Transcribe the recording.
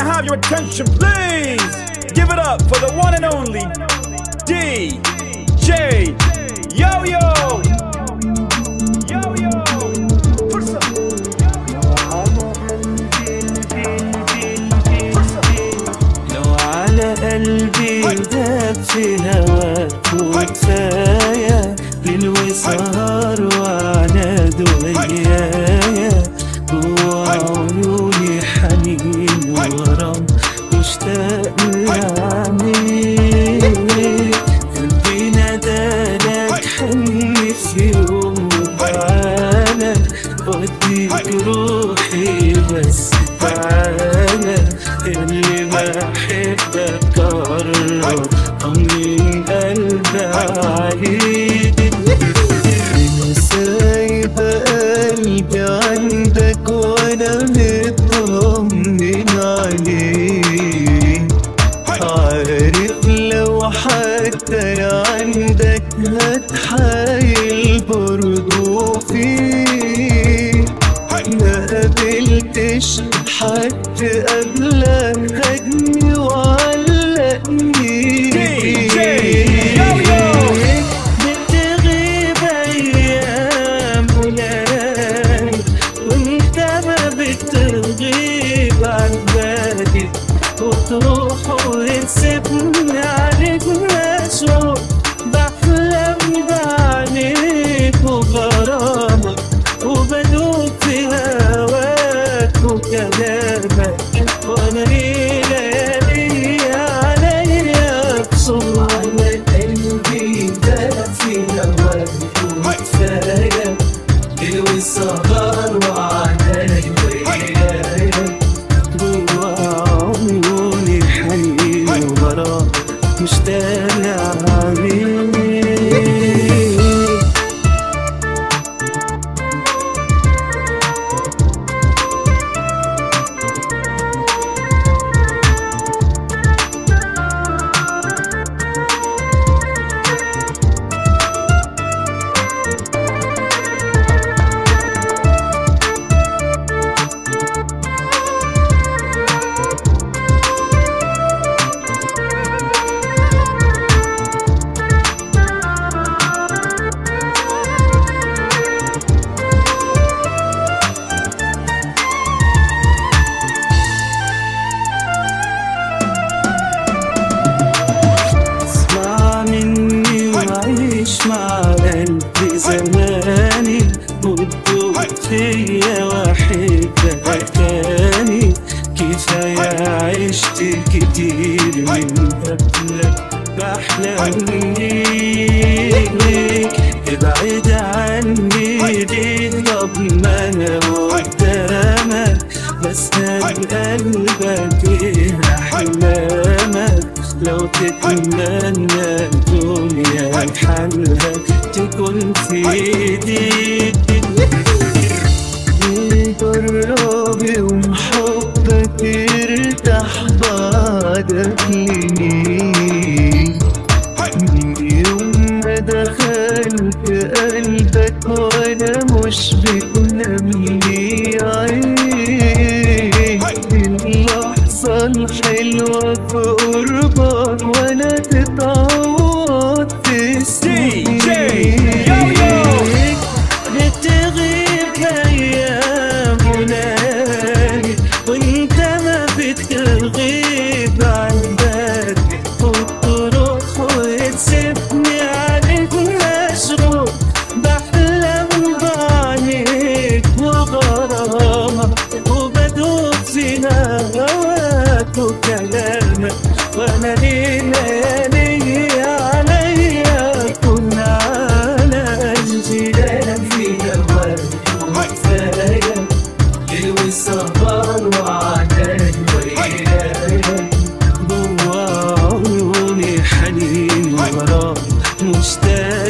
I have your attention, please? Give it up for the one and only DJ Yo Yo. Yo Yo. فرصة. لو على قلبي داب في هواك وكفاية ليل وسهر وعناد ويايا جوا عيوني حنين وغرام مشتاق لعينيك قلبي نادالك حني في يوم تعالى وديك روحي بس تعالى اللي بحبك قرب طمن قلبي عليك انا سايب قلبي عندك وانا مطمن عليك عارف لو حتى عندك هتحايل برضو فيك ما قابلتش حد قبلك خدني وعلقني DJ Yo Yo. بتغيب ايام وليالي وانت ما بتغيب عن بالي وتروح وتسيبني عليك مشروع بحلم بعينيك وغرامك وبدوب في هواك وكلامك وانا ليلي عليا بصور على قلبي ده في هواك وكفايه الوسهر وعناي ويايا جوا عيوني حنين وغرام مشتاق عليك اسمع مني وعيش مع قلبي زماني وتدوب فيا واحبك تاني كفاية عشت كتير من قبلك بحلم ليك ابعد عني ليه طب ما انا قدامك بسأل قلبك ايه احلامك لو تتمنى الدنيا حلها تكون في ايديك جربي ومحبك يرتاح بعدك ليه من يوم ما دخلت قلبك وانا مش بنام لي عين اللحظة الحلوة في قربك وانا تتعوض في DJ Yo Yo. بتغيب ايام وليالي وانت ما بتغيب عن بالي وتروح وتسيبني عليك مشغول بحلم بعينيك وغرامك وبدوب في هواك وكلامك وانا ليلي عليا كنا على الجيران في هواك وكفايه الوسهر وعداك ويايا جوا عيوني حنين وغرام مشتاق